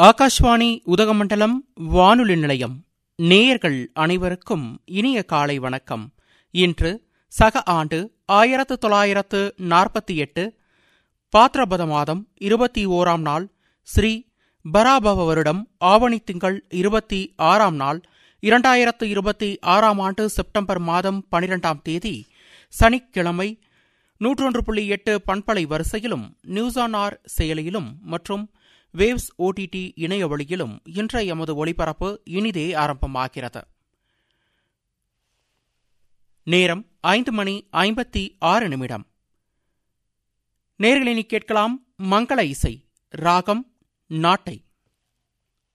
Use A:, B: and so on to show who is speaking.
A: ஆகாஷ்வாணி உதகமண்டலம் வானொலி நிலையம் நேயர்கள் அனைவருக்கும் இனிய காலை வணக்கம் இன்று சக ஆண்டு ஆயிரத்து தொள்ளாயிரத்து நாற்பத்தி எட்டு பாத்ரபத மாதம் இருபத்தி ஓராம் நாள் ஸ்ரீ பராபவ வருடம் ஆவணி திங்கள் இருபத்தி ஆறாம் நாள் இரண்டாயிரத்து இருபத்தி ஆறாம் ஆண்டு செப்டம்பர் மாதம் பனிரெண்டாம் தேதி சனிக்கிழமை நூற்றொன்று புள்ளி எட்டு பண்பலை வரிசையிலும் நியூஸ் ஆன் ஆர் செயலியிலும் மற்றும் வேவ்ஸ் ஓடிடி இணைய வழியிலும் இன்றைய எமது ஒளிபரப்பு இனிதே ஆரம்பமாகிறது நேரம் ஐந்து மணி ஐம்பத்தி ஆறு நிமிடம் நேர்களினி கேட்கலாம் மங்கள இசை ராகம் நாட்டை